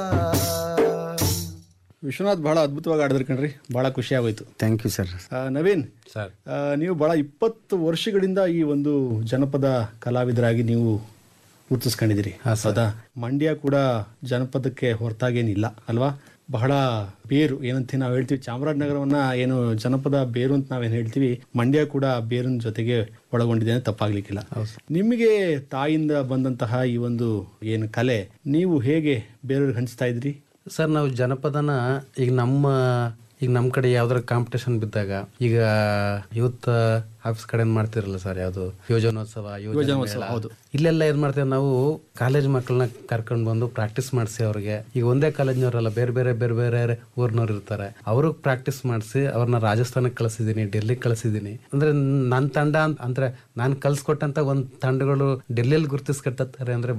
ವಿಶ್ವನಾಥ್ ಬಹಳ ಅದ್ಭುತವಾಗಿ ಆಡಿದ್ರಿ ಕಣ್ರಿ ಬಹಳ ಖುಷಿ ಆಗೋಯ್ತು ಥ್ಯಾಂಕ್ ಯು ಸರ್ ಆ, ನವೀನ್ ಸರ್ ಆ, ನೀವು ಬಹಳ ಇಪ್ಪತ್ತು ವರ್ಷಗಳಿಂದ ಈ ಒಂದು ಜನಪದ ಕಲಾವಿದರಾಗಿ ನೀವು ಗುರುತಿಸ್ಕೊಂಡಿದ್ದೀರಿ ಹೌದಾ ಮಂಡ್ಯ ಕೂಡ ಜನಪದಕ್ಕೆ ಹೊರತಾಗೇನಿಲ್ಲ ಅಲ್ವಾ ಬಹಳ ಬೇರು ಏನಂತ ನಾವು ಹೇಳ್ತೀವಿ ಚಾಮರಾಜನಗರವನ್ನ ಏನು ಜನಪದ ಬೇರು ಅಂತ ನಾವೇನು ಹೇಳ್ತೀವಿ ಮಂಡ್ಯ ಕೂಡ ಬೇರಿನ ಜೊತೆಗೆ ಒಳಗೊಂಡಿದೆ ಅಂತ ತಪ್ಪಾಗ್ಲಿಕ್ಕಿಲ್ಲ ನಿಮಗೆ ತಾಯಿಯಿಂದ ಬಂದಂತಹ ಈ ಒಂದು ಏನು ಕಲೆ ನೀವು ಹೇಗೆ ಬೇರೆಯವ್ರಿಗೆ ಹಂಚ್ತಾ ಇದ್ರಿ ಸರ್ ನಾವು ಜನಪದನ ಈಗ ನಮ್ಮ ಈಗ ನಮ್ಮ ಕಡೆ ಯಾವ್ದಾರ ಕಾಂಪಿಟೇಷನ್ ಬಿದ್ದಾಗ ಈಗ ಯೂತ್ ಆಫೀಸ್ ಕಡೆ ಮಾಡ್ತಿರಲ್ಲ ಸರ್ ಯಾವುದು ಯೋಜನೋತ್ಸವ ಯೋಜನೋತ್ಸವ ಹೌದು ಇಲ್ಲೆಲ್ಲ ಏನ್ ಮಾಡ್ತೇವೆ ನಾವು ಕಾಲೇಜ್ ಮಕ್ಕಳನ್ನ ಕರ್ಕೊಂಡು ಬಂದು ಪ್ರಾಕ್ಟೀಸ್ ಮಾಡಿಸಿ ಅವ್ರಿಗೆ ಈಗ ಒಂದೇ ಕಾಲೇಜ್ನವರಲ್ಲ ಬೇರೆ ಬೇರೆ ಬೇರೆ ಬೇರೆ ಊರ್ನವ್ರು ಇರ್ತಾರೆ ಅವ್ರಿಗೆ ಪ್ರಾಕ್ಟೀಸ್ ಮಾಡಿಸಿ ಅವ್ರನ್ನ ರಾಜಸ್ಥಾನಕ್ಕೆ ಕಳಿಸಿದ್ದೀನಿ ಡೆಲ್ಲಿಗೆ ಕಳಿಸಿದ್ದೀನಿ ಅಂದ್ರೆ ನನ್ನ ತಂಡ ಅಂತ- ಅಂದ್ರೆ ನಾನು ಕಲ್ಸ್ಕೊಟ್ಟಂತ ಒಂದ್ ತಂಡಗಳು ಡೆಲ್ಲಿಯಲ್ಲಿ ಗುರುತಿಸ್ಕೊಳ್ತಾರೆ ಅಂದ್ರೆ